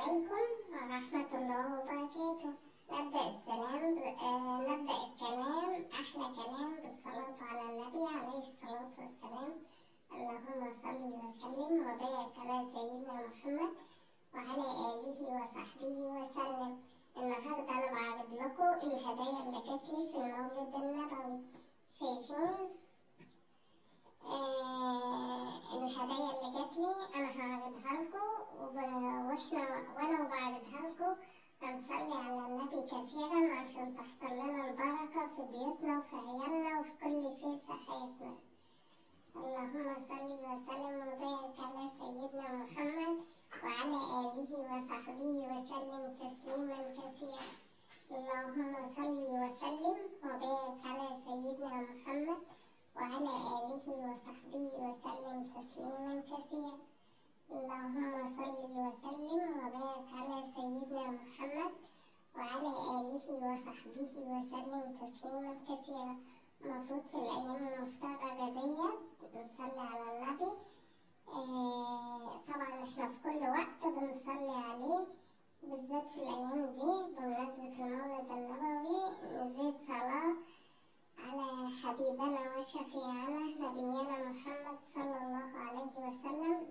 عليكم ورحمة الله وبركاته نبدأ السلام آه نبدأ الكلام أحلى كلام بالصلاة على النبي عليه الصلاة والسلام اللهم صل وسلم وبارك على سيدنا محمد وعلى آله وصحبه وسلم النهاردة أنا بعرض لكم الهدايا اللي جاتلي في المولد النبوي شايفين آه الهدايا اللي جاتلي أنا هعرضها لكم وإحنا وأنا بعرضها لكم هنصلي على النبي كثيرا عشان تحصل لنا البركة في بيوتنا وفي عيالنا وفي كل شيء في حياتنا اللهم صل وسلم وبارك على سيدنا محمد وعلى آله وصحبه وسلم تسليما كثيرا اللهم صل وسلم وبارك على سيدنا محمد وعلى آله وصحبه وسلم تسليما كثيرا اللهم صل وسلم وبارك على سيدنا محمد وعلى آله وصحبه وسلم تسليما كثيرا المفروض في الأيام المفترجة ديت نصلي على النبي آه طبعا احنا في كل وقت بنصلي عليه بالذات في الأيام دي بمناسبة المولد النبوي نزيد صلاة على حبيبنا وشفيعنا نبينا محمد صلى الله عليه وسلم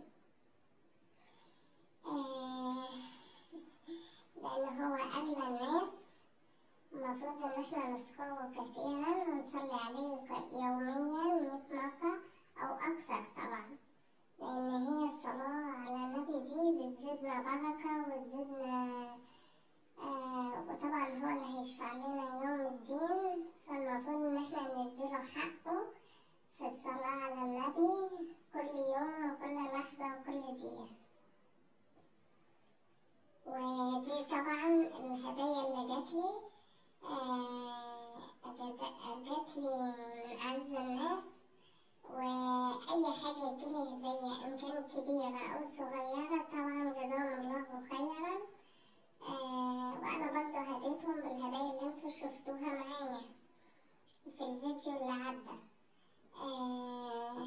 آه لأن هو أغلى الناس المفروض إن احنا نذكره كثيرا ونصلي عليه يوميا مئة مرة أو أكثر طبعا لأن هي الصلاة على النبي دي بتزيدنا بركة وتزيدنا آه وطبعا هو اللي هيشفع لنا يوم الدين فالمفروض إن احنا نديله حقه في الصلاة على النبي كل يوم وكل لحظة وكل دقيقة ودي طبعا الهدايا اللي جاتلي آه جاتلي من أعز الناس وأي حاجة تجيلي هدية إن كانت كبيرة أو صغيرة طبعا جزاهم الله خيرا آه وأنا برضه هديتهم بالهدايا اللي انتوا شفتوها معايا في الفيديو اللي عدى آه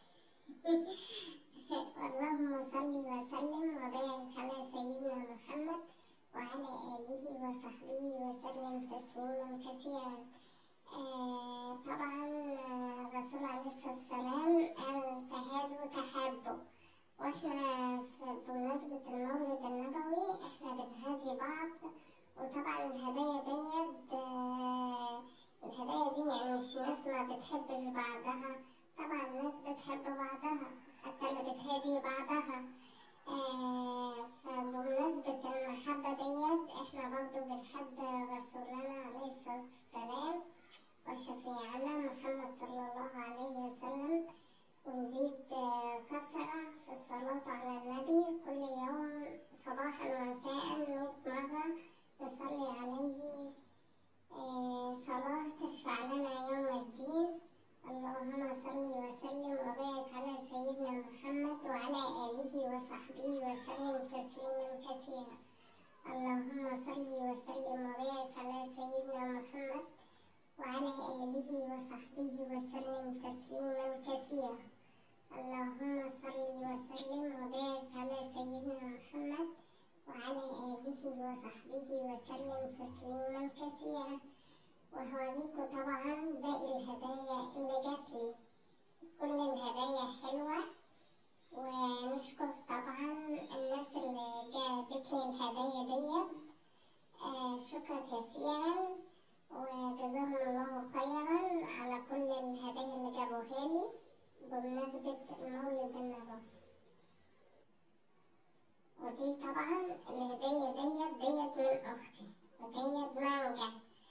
اللهم صل وسلم وبارك على سيدنا محمد وعلى آله وصحبه وسلم تسليما كثيرا آه طبعا الرسول عليه الصلاة والسلام قال تهادوا تحابوا واحنا بمناسبة المولد النبوي احنا بنهادي بعض وطبعا الهدايا ديت آه الهدايا دي يعني مش ناس ما بتحبش بعضها طبعا الناس بتحب بعضها حتى اللي بتهادي بعضها آه فبمناسبة المحبة ديت احنا برضو بنحب رسولنا عليه الصلاة والسلام وشفيعنا محمد صلى الله عليه وسلم ونزيد كثرة في الصلاة على النبي كل يوم صباحا ومساء مئة مرة نصلي عليه آه صلاة تشفع لنا يوم الدين اللهم صل وسلم وبارك على سيدنا محمد وعلى آله وصحبه وسلم تسليما كثيرا اللهم صل وسلم وبارك على سيدنا محمد وعلى آله وصحبه وسلم تسليما كثيرا اللهم صل وسلم وبارك على سيدنا محمد وعلى آله وصحبه وسلم تسليما كثيرا وهوريكم طبعا باقي الهدايا اللي جاتلي كل الهدايا حلوة ونشكر طبعا الناس اللي جابتلي الهدايا ديت آه شكرا كثيرا وجزاهم الله خيرا على كل الهدايا اللي جابوها لي بمناسبة المولد النبوي ودي طبعا الهدية ديت ديت من أختي وديت مانجا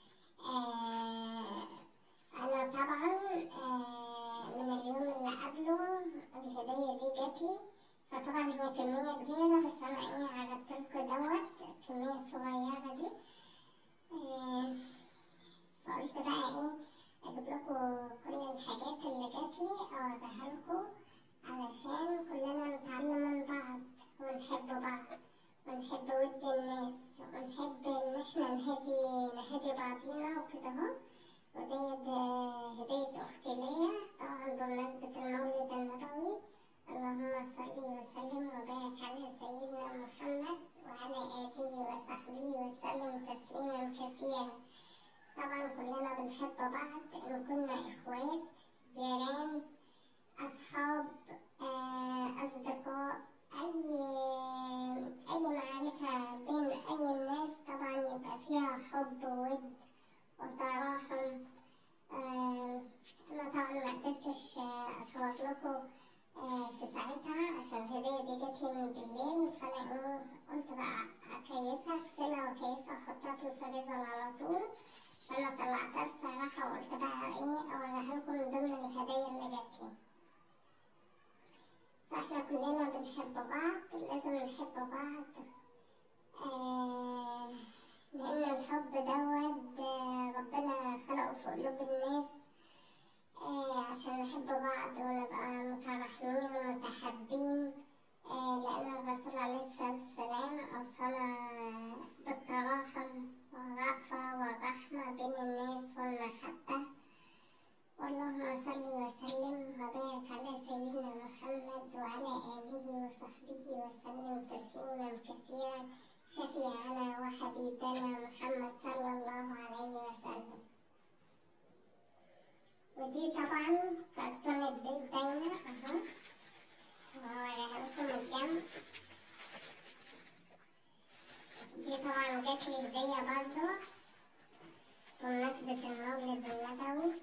آه أنا طبعا آه من اليوم اللي قبله الهدية دي جاتلي فطبعا هي كمية كبيرة بس أنا إيه عرضتلكوا دوت الكمية الصغيرة دي آه فقلت بنحب بعض إن كنا إخوات جيران أصحاب آه، أصدقاء أي أي معرفة بين أي الناس طبعا يبقى فيها حب وود وتراحم آه، أنا طبعا ما قدرتش آه، أصور لكم آه، في ساعتها عشان الهدية دي جاتلي من بالليل فأنا إيه قلت بقى أكيسها أغسلها وأكيسها وأحطها في الفريزر على طول فأنا طلعتها الصراحة وقلت بقى إيه أوريها لكم من ضمن الهدايا اللي جاتلي فإحنا كلنا بنحب بعض لازم نحب بعض آه لأن الحب دوت آه، ربنا خلقه في قلوب الناس آه عشان نحب بعض ونبقى متراحمين ومتحابين آه لأن الرسول عليه الصلاة والسلام أوصانا بالتراحم والرأفة والرحمة بين الناس والمحبة اللهم صل وسلم وبارك على سيدنا محمد وعلى آله وصحبه وسلم تسليما كثيرا شفيعنا وحبيبنا محمد صلى الله عليه وسلم ودي طبعا كرتونة بيت باينة اهو وهوريها لكم الجنب دي طبعا جاتلي هدية برضه بمناسبة المولد النبوي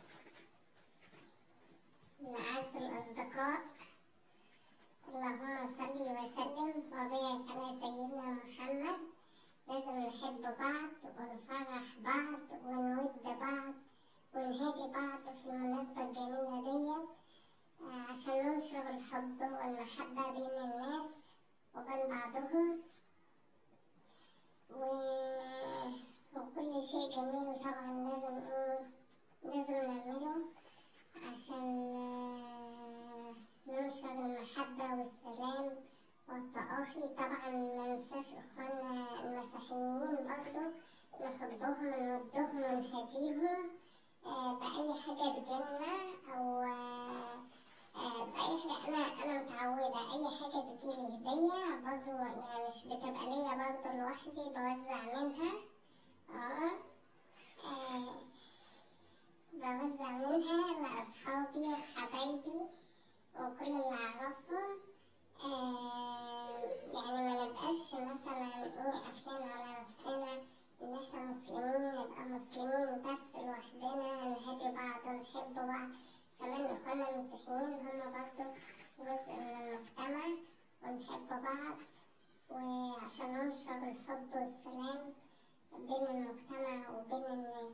من أعز الأصدقاء اللهم صل وسلم وبارك على سيدنا محمد لازم نحب بعض ونفرح بعض ونود بعض ونهادي بعض في المناسبة الجميلة ديت آه، عشان ننشر الحب والمحبة بين الناس وبين بعضهم و... وكل شيء جميل طبعا لازم ايه لازم نعمله عشان آه، ننشر المحبة والسلام والتآخي طبعا ما ننساش اخواننا المسيحيين برضو نحبهم ونودهم ونهديهم آه، بأي حاجة تجيلنا أو آه، آه، بأي حاجة أنا أنا متعودة أي حاجة تجيلي هدية برضو يعني مش بتبقى ليا برضو لوحدي بوزع منها اه آه، بوزع منها لأصحابي وحبايبي وكل اللي أعرفهم آه، يعني ما نبقاش مثلا إيه قافلين على نفسنا إن إحنا مسلمين نبقى مسلمين بس لوحدنا نهدي بعض ونحب بعض كمان إخواننا المسيحيين هم برضه جزء من المجتمع ونحب بعض وعشان ننشر الحب والسلام بين المجتمع وبين الناس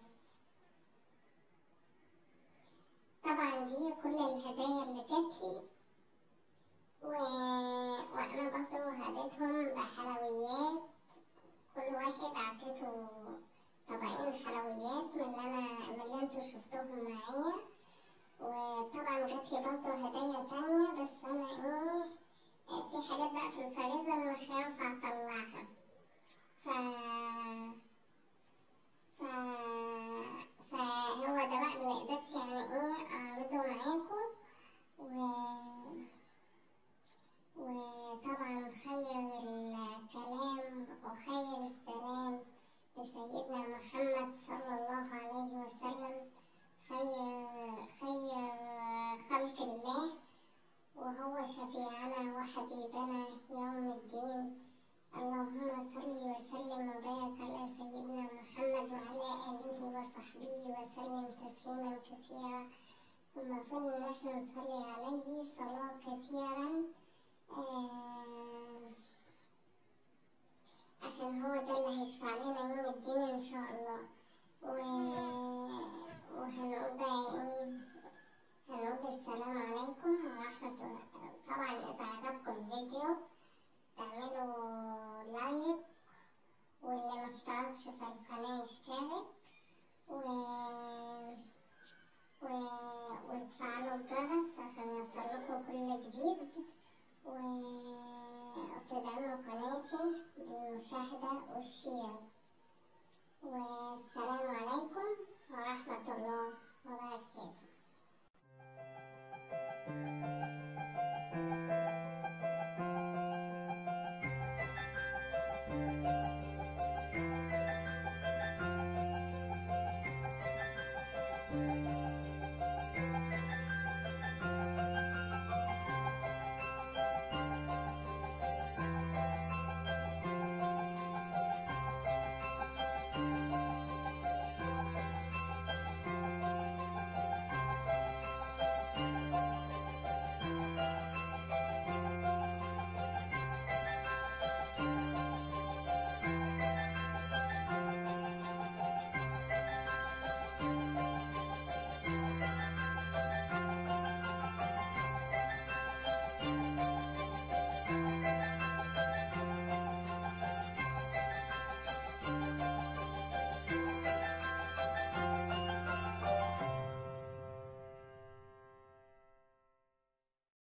طبعا دي كل الهدايا اللي جاتلي و... وأنا برضه هديتهم بحلويات كل واحد عطيته طبقين حلويات من اللي أنا من اللي انتوا شفتوهم معايا وطبعا جاتلي برضه هدايا تانية بس أنا إيه في حاجات بقى في الفريزر مش هينفع أطلعها ف ف فهو ده بقى اللي قدرت يعني ايه اعرضه معاكم و وطبعا خير الكلام وخير السلام لسيدنا محمد صلى الله عليه وسلم خير خير خلق الله وهو شفيعنا وحبيبنا يوم الدين اللهم صل وسلم وبارك على سيدنا محمد وعلى آله وصحبه وسلم تسليما كثيرا ثم فلنحن نصلي عليه صلاة كثيرا آه عشان هو ده اللي هيشفع لنا يوم الدين إن شاء الله و